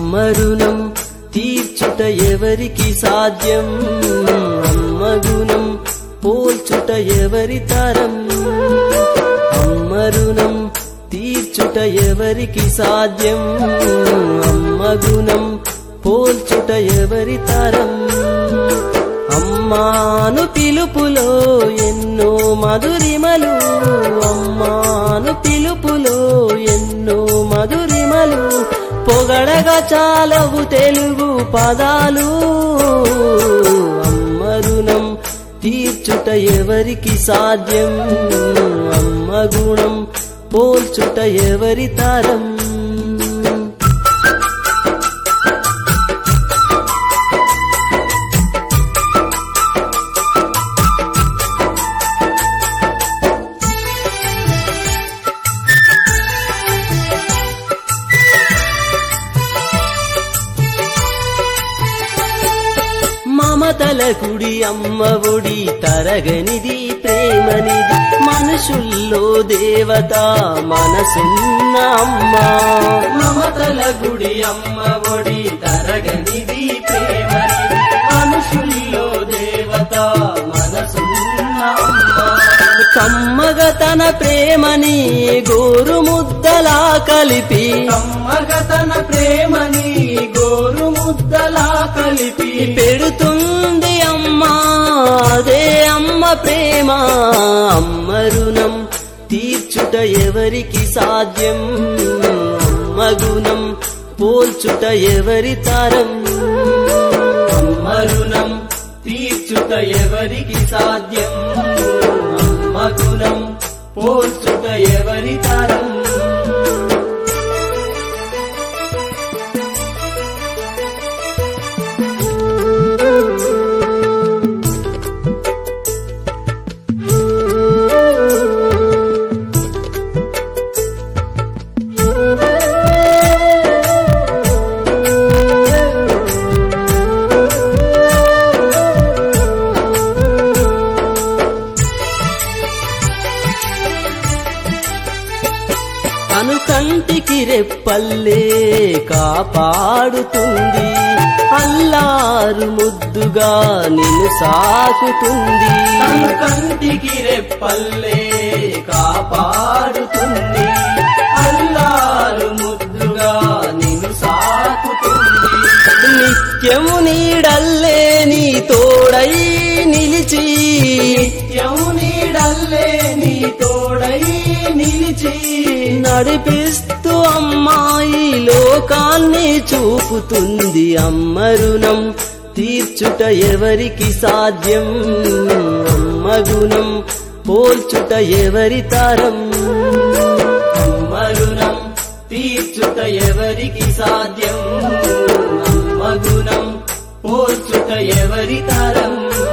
అమ్మరుణం తీర్చుట ఎవరికి సాధ్యం అమ్మగుణం పోల్చుట ఎవరి తరం అమ్మరుణం తీర్చుట ఎవరికి సాధ్యం అమ్మగుణం పోల్చుట ఎవరి తరం అమ్మాను పిలుపులో ఎన్నో మధురిమలు అమ్మాను పిలుపులో ఎన్నో మధురిమలు పొగడగా చాలవు తెలుగు పదాలు అమ్మరుణం తీర్చుట ఎవరికి సాధ్యం అమ్మ గుణం పోల్చుట ఎవరి తరం మమతల కుడి అమ్మ ఒడి తరగనిది ప్రేమనిది మనుషుల్లో దేవత మనసున్న అమ్మ మమతల గుడి అమ్మ ఒడి తరగనిది ప్రేమనిది మనుషుల్లో దేవత మనసున్న అమ్మ కమ్మగ తన ప్రేమని గోరు ముద్దలా కలిపి కమ్మగ తన ప్రేమని గోరు ముద్దలా కలిపి పెడుతుంది అమ్మా అదే అమ్మ ప్రేమ అమ్మ రుణం తీర్చుట ఎవరికి సాధ్యం అమ్మ గుణం పోల్చుట ఎవరి తరం మరుణం తీర్చుట ఎవరికి సాధ్యం అమ్మ గుణం పోల్చుట ఎవరి తరం అను కంటికి రెప్పల్లే కాపాడుతుంది అల్లారు ముద్దుగా నిన్ను సాకుతుంది తన కంటికి రెప్పల్లే కాపాడుతుంది అల్లారు ముద్దుగా నిన్ను సాకుతుంది నిత్యము నీడల్లే నీ తోడై నిలిచి నిత్యం నీడల్లే నీ తోడై నిలిచి నడిపిస్తూ అమ్మాయి లోకాన్ని చూపుతుంది అమ్మ రుణం తీర్చుట ఎవరికి సాధ్యం అమ్మ గుణం పోల్చుట ఎవరి తరం మరుణం తీర్చుట ఎవరికి సాధ్యం అమ్మ గుణం పోల్చుట ఎవరి తరం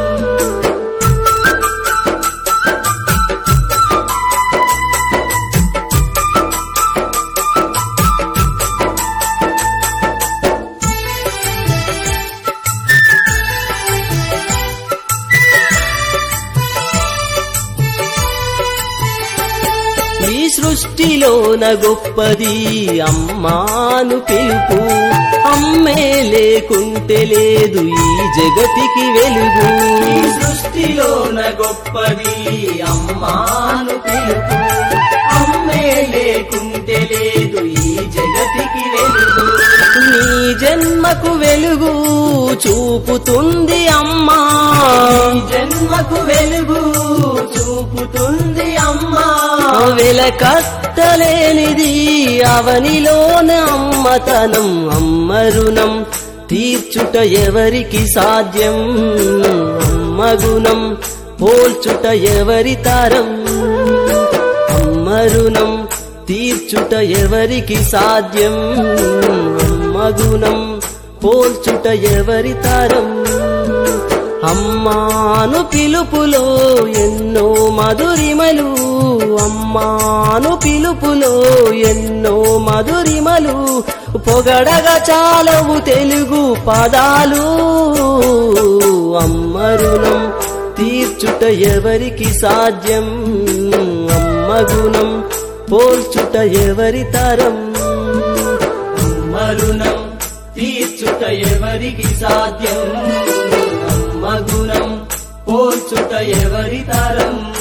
ఈ సృష్టిలోన గొప్పది అమ్మాను పిలుపు అమ్మే లేకుంటే లేదు ఈ జగతికి వెలుగు ఈ సృష్టిలోన గొప్పది అమ్మాను పిలుపు అమ్మే లేకుంటే లేదు ఈ జగతికి వెలుగు నీ జన్మకు వెలుగు చూపుతుంది అమ్మా ఈ జన్మకు వెలుగు చూపుతుంది అమ్మా వెలకట్టలేనిది అవనిలోన అమ్మతనం అమ్మ రుణం తీర్చుట ఎవరికి సాధ్యం అమ్మ గుణం పోల్చుట ఎవరి తరం అమ్మ రుణం తీర్చుట ఎవరికి సాధ్యం అమ్మ గుణం పోల్చుట ఎవరి తరం అమ్మాను పిలుపులో ఎన్నో మధురిమలు అమ్మాను పిలుపులో ఎన్నో మధురిమలు పొగడగా చాలవు తెలుగు పదాలు అమ్మ రుణం తీర్చుట ఎవరికి సాధ్యం అమ్మ గుణం పోల్చుట ఎవరి తరం మరుణం తీర్చుట ఎవరికి సాధ్యం అమ్మ గుణం పోల్చుట ఎవరి తరం